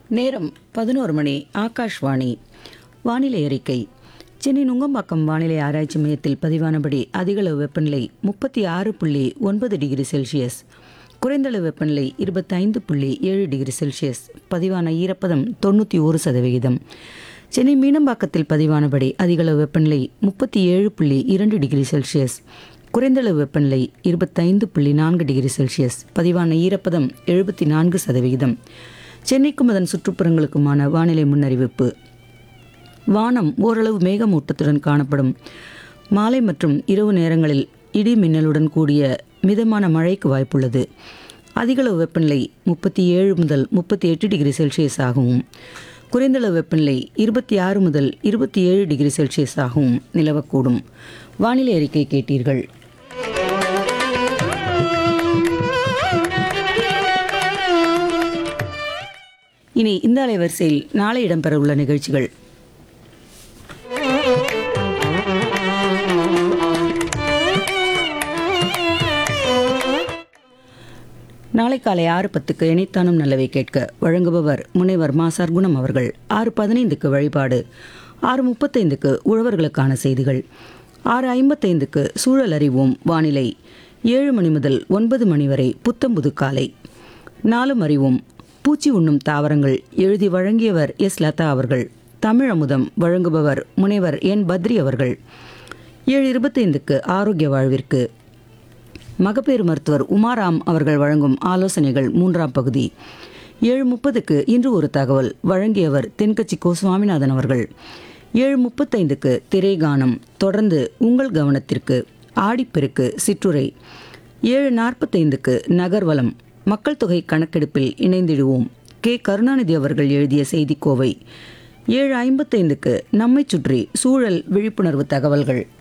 நேரம் பதினோரு மணி ஆகாஷ்வாணி வானிலை அறிக்கை சென்னை நுங்கம்பாக்கம் வானிலை ஆராய்ச்சி மையத்தில் பதிவானபடி அதிகளவு வெப்பநிலை முப்பத்தி ஆறு புள்ளி ஒன்பது டிகிரி செல்சியஸ் குறைந்தளவு வெப்பநிலை இருபத்தைந்து புள்ளி ஏழு டிகிரி செல்சியஸ் பதிவான ஈரப்பதம் தொண்ணூற்றி ஒரு சதவிகிதம் சென்னை மீனம்பாக்கத்தில் பதிவானபடி அதிகளவு வெப்பநிலை முப்பத்தி ஏழு புள்ளி இரண்டு டிகிரி செல்சியஸ் குறைந்தளவு வெப்பநிலை இருபத்தைந்து புள்ளி நான்கு டிகிரி செல்சியஸ் பதிவான ஈரப்பதம் எழுபத்தி நான்கு சதவிகிதம் சென்னைக்கும் அதன் சுற்றுப்புறங்களுக்குமான வானிலை முன்னறிவிப்பு வானம் ஓரளவு மேகமூட்டத்துடன் காணப்படும் மாலை மற்றும் இரவு நேரங்களில் இடி மின்னலுடன் கூடிய மிதமான மழைக்கு வாய்ப்புள்ளது அதிகளவு வெப்பநிலை முப்பத்தி ஏழு முதல் முப்பத்தி எட்டு டிகிரி செல்சியஸ் ஆகவும் குறைந்தளவு வெப்பநிலை இருபத்தி ஆறு முதல் இருபத்தி ஏழு டிகிரி செல்சியஸ் ஆகவும் நிலவக்கூடும் வானிலை அறிக்கை கேட்டீர்கள் இனி இந்த அலைவரிசையில் நாளை இடம்பெறவுள்ள நிகழ்ச்சிகள் நாளை காலை ஆறு பத்துக்கு இணைத்தானும் நல்லவை கேட்க வழங்குபவர் முனைவர் மாசார் குணம் அவர்கள் ஆறு பதினைந்துக்கு வழிபாடு ஆறு முப்பத்தைந்துக்கு உழவர்களுக்கான செய்திகள் ஆறு ஐம்பத்தைந்துக்கு சூழல் அறிவோம் வானிலை ஏழு மணி முதல் ஒன்பது மணி வரை புத்தம்புது காலை நாலும் அறிவோம் பூச்சி உண்ணும் தாவரங்கள் எழுதி வழங்கியவர் எஸ் லதா அவர்கள் தமிழ் அமுதம் வழங்குபவர் முனைவர் என் பத்ரி அவர்கள் ஏழு இருபத்தைந்துக்கு ஆரோக்கிய வாழ்விற்கு மகப்பேறு மருத்துவர் உமாராம் அவர்கள் வழங்கும் ஆலோசனைகள் மூன்றாம் பகுதி ஏழு முப்பதுக்கு இன்று ஒரு தகவல் வழங்கியவர் தென்கட்சி கோ சுவாமிநாதன் அவர்கள் ஏழு முப்பத்தைந்துக்கு திரைகானம் தொடர்ந்து உங்கள் கவனத்திற்கு ஆடிப்பெருக்கு சிற்றுரை ஏழு நாற்பத்தைந்துக்கு நகர்வலம் மக்கள் தொகை கணக்கெடுப்பில் இணைந்திடுவோம் கே கருணாநிதி அவர்கள் எழுதிய செய்திக்கோவை ஏழு ஐம்பத்தைந்துக்கு நம்மைச் சுற்றி சூழல் விழிப்புணர்வு தகவல்கள்